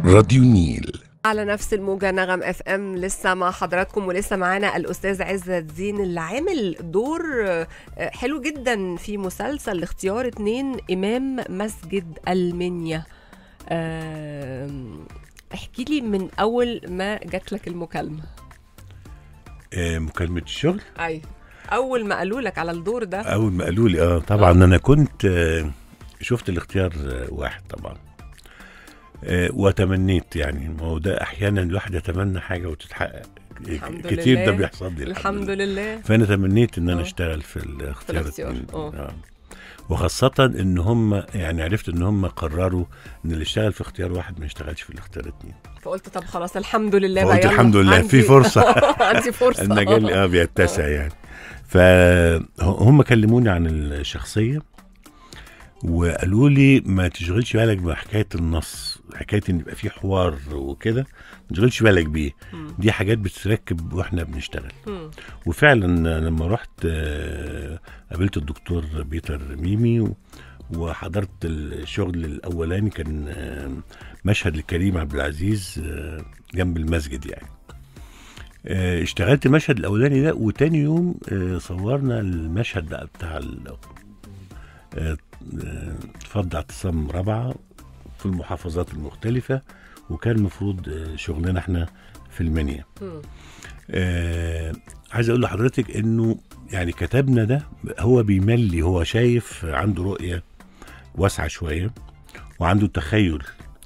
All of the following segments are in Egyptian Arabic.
راديو نيل على نفس الموجة نغم اف ام لسه مع حضراتكم ولسه معانا الاستاذ عزت زين اللي عامل دور آه، حلو جدا في مسلسل اختيار اتنين امام مسجد المنيا آم، احكي لي من اول ما جات لك المكالمة آه، مكالمة الشغل اي اول ما قالوا لك على الدور ده أول ما قالوا لي اه طبعا أنا كنت آه، شفت الاختيار آه، واحد طبعا آه، وتمنيت يعني ما هو ده أحيانا الواحد يتمنى حاجة وتتحقق الحمد كتير لله. ده بيحصل لي الحمد لله فأنا تمنيت إن أنا آه. أشتغل في الاختيار الاختيار، اتنين. آه. آه. وخاصة إن هم يعني عرفت إن هم قرروا إن اللي اشتغل في اختيار واحد ما يشتغلش في الاختيار اتنين فقلت طب خلاص الحمد لله فقلت بقى يلا، الحمد لله، عندي- في فرصة. عندي فرصة المجال اه بيتسع يعني فهم كلموني عن الشخصيه وقالوا لي ما تشغلش بالك بحكايه النص حكايه ان يبقى في حوار وكده ما تشغلش بالك بيه مم. دي حاجات بتتركب واحنا بنشتغل مم. وفعلا لما رحت آه، قابلت الدكتور بيتر ميمي و- وحضرت الشغل الاولاني كان آه، مشهد لكريم عبد العزيز آه، جنب المسجد يعني آه، اشتغلت المشهد الاولاني ده وتاني يوم آه، صورنا المشهد بقى بتاع ال- آه، آه، فض اعتصام رابعه في المحافظات المختلفه وكان المفروض آه، شغلنا احنا في المنيا مم. آه عايز اقول لحضرتك انه يعني كتبنا ده هو بيملي هو شايف عنده رؤيه واسعه شويه وعنده تخيل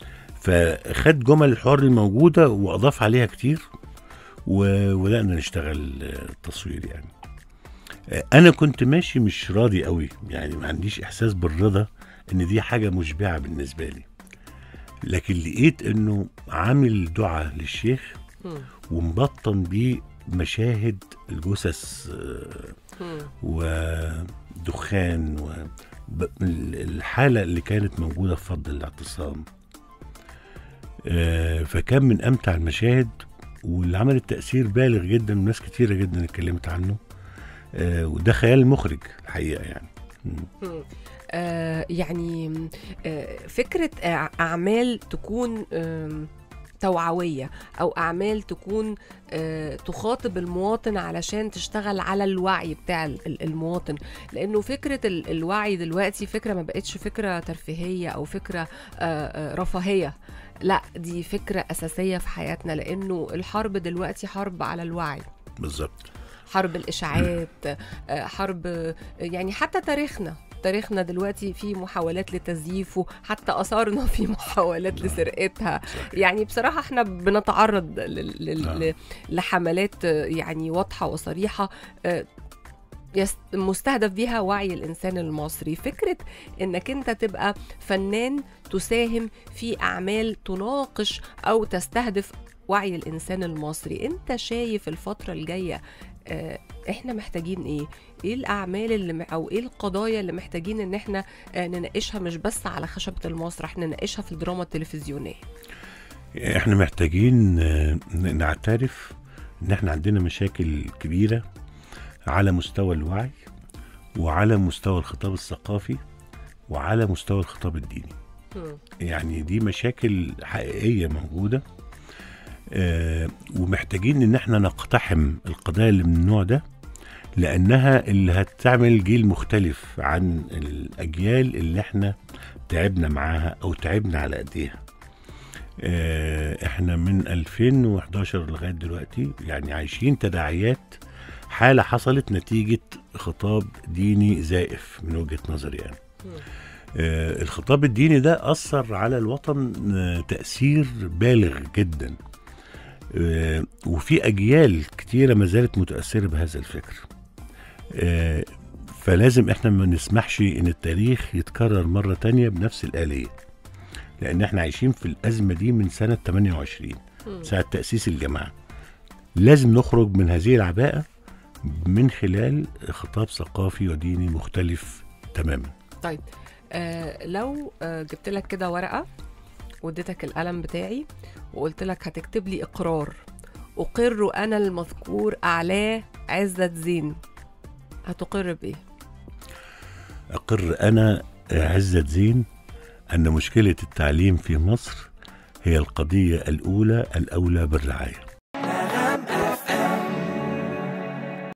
فخد جمل الحوار الموجوده واضاف عليها كتير و- وبدانا نشتغل آه، تصوير يعني آه، انا كنت ماشي مش راضي قوي يعني ما عنديش احساس بالرضا ان دي حاجه مشبعه بالنسبه لي لكن لقيت انه عامل دعاء للشيخ مم. ومبطن بيه مشاهد الجثث آه، مم. ودخان و ب- ال- الحالة اللي كانت موجودة في فض الاعتصام آه، فكان من أمتع المشاهد واللي عمل التأثير بالغ جدا وناس كتيرة جدا اتكلمت عنه آه، وده خيال المخرج الحقيقة يعني مم. مم. آه يعني آه فكرة أع- أعمال تكون آم، توعوية أو أعمال تكون آه تخاطب المواطن علشان تشتغل على الوعي بتاع ال- ال- المواطن لأنه فكرة ال- الوعي دلوقتي فكرة ما بقتش فكرة ترفيهية أو فكرة آه آه رفاهية لا دي فكرة أساسية في حياتنا لأنه الحرب دلوقتي حرب على الوعي بالظبط حرب الاشاعات آه، حرب آه، يعني حتى تاريخنا تاريخنا دلوقتي في محاولات لتزييفه حتى اثارنا في محاولات لسرقتها يعني بصراحه احنا بنتعرض لل- لل- نعم. ل- لحملات آه، يعني واضحه وصريحه آه، يس- مستهدف بيها وعي الانسان المصري فكره انك انت تبقى فنان تساهم في اعمال تناقش او تستهدف وعي الانسان المصري انت شايف الفتره الجايه آه، احنا محتاجين ايه ايه الاعمال اللي م- او ايه القضايا اللي محتاجين ان احنا آه، نناقشها مش بس على خشبه المسرح نناقشها في الدراما التلفزيونيه احنا محتاجين آه، ن- نعترف ان احنا عندنا مشاكل كبيرة على مستوى الوعي وعلى مستوى الخطاب الثقافي وعلى مستوى الخطاب الديني مم. يعني دي مشاكل حقيقية موجودة آه ومحتاجين ان احنا نقتحم القضايا اللي من النوع ده لانها اللي هتعمل جيل مختلف عن الاجيال اللي احنا تعبنا معاها او تعبنا على ايديها آه احنا من 2011 لغايه دلوقتي يعني عايشين تداعيات حاله حصلت نتيجه خطاب ديني زائف من وجهه نظري يعني مم. آه، الخطاب الديني ده أثر على الوطن آه، تأثير بالغ جدا آه، وفي أجيال كتيرة ما زالت متأثرة بهذا الفكر آه، فلازم احنا ما نسمحش ان التاريخ يتكرر مرة تانية بنفس الآلية لأن احنا عايشين في الأزمة دي من سنة 28 مم. ساعة تأسيس الجماعة لازم نخرج من هذه العباءة من خلال خطاب ثقافي وديني مختلف تماما طيب آه لو آه جبت لك كده ورقه واديتك القلم بتاعي وقلت لك هتكتب لي اقرار اقر انا المذكور اعلاه عزت زين هتقر بايه أقر أنا عزت زين أن مشكلة التعليم في مصر هي القضية الأولى الأولى بالرعاية